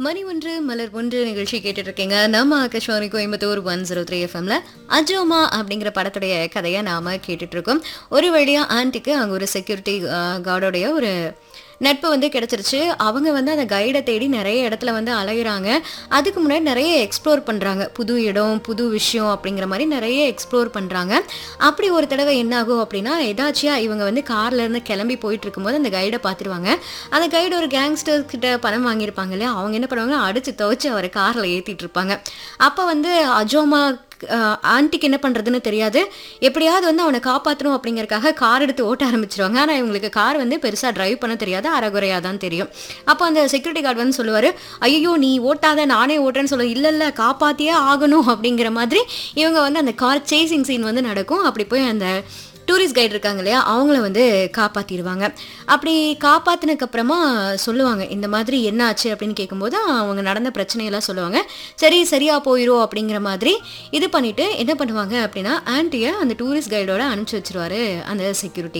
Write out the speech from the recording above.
மணி ஒன்று மலர் ஒன்று நிகழ்ச்சி கேட்டுட்டு இருக்கீங்க நம்ம Akashvani Coimbatore one zero three எஃப்எம்ல அஜோமா அப்படிங்கிற படத்துடைய கதையை நாம கேட்டுட்டு இருக்கோம் ஒரு வழியா ஆன்ட்டிக்கு அங்க ஒரு செக்யூரிட்டி கார்டோடைய ஒரு நட்பு வந்து கிடைச்சிருச்சு அவங்க வந்து அந்த கைடை தேடி நிறைய இடத்துல வந்து அலையுறாங்க அதுக்கு முன்னாடி நிறைய எக்ஸ்ப்ளோர் பண்ணுறாங்க புது இடம் புது விஷயம் அப்படிங்கிற மாதிரி நிறைய எக்ஸ்ப்ளோர் பண்ணுறாங்க அப்படி ஒரு தடவை என்ன ஆகும் அப்படின்னா எதாச்சியா இவங்க வந்து கார்ல இருந்து கிளம்பி போயிட்டு இருக்கும்போது அந்த கைடை பார்த்துருவாங்க அந்த கைடு ஒரு கேங்ஸ்டர் கிட்ட பணம் வாங்கியிருப்பாங்க இல்லையா அவங்க என்ன பண்ணுவாங்க அடிச்சு துவைச்சு அவரை காரில் ஏற்றிட்டு இருப்பாங்க அப்போ வந்து அஜோமா ஆஹ் ஆன்ட்டிக்கு என்ன பண்ணுறதுன்னு தெரியாது எப்படியாவது வந்து அவனை காப்பாற்றணும் அப்படிங்கறக்காக கார் எடுத்து ஓட்ட ஆரம்பிச்சிருவாங்க ஆனால் இவங்களுக்கு கார் வந்து பெருசாக டிரைவ் பண்ண தெரியாது அறகுறையாக தான் தெரியும் அப்போ அந்த செக்யூரிட்டி கார்டு வந்து சொல்லுவார் ஐயோ நீ ஓட்டாத நானே ஓட்டுறேன்னு சொல்ல இல்லை இல்லை காப்பாற்றியே ஆகணும் அப்படிங்கிற மாதிரி இவங்க வந்து அந்த கார் சேசிங் சீன் வந்து நடக்கும் அப்படி போய் அந்த டூரிஸ்ட் கைடு இருக்காங்க இல்லையா அவங்கள வந்து காப்பாற்றிடுவாங்க அப்படி காப்பாற்றினக்கு அப்புறமா சொல்லுவாங்க இந்த மாதிரி என்ன ஆச்சு அப்படின்னு கேட்கும்போது அவங்க நடந்த பிரச்சனையெல்லாம் சொல்லுவாங்க சரி சரியா போயிடும் அப்படிங்கிற மாதிரி இது பண்ணிட்டு என்ன பண்ணுவாங்க அப்படின்னா ஆன்ட்டியை அந்த டூரிஸ்ட் கைடோட அனுப்பிச்சி வச்சிருவாரு அந்த செக்யூரிட்டி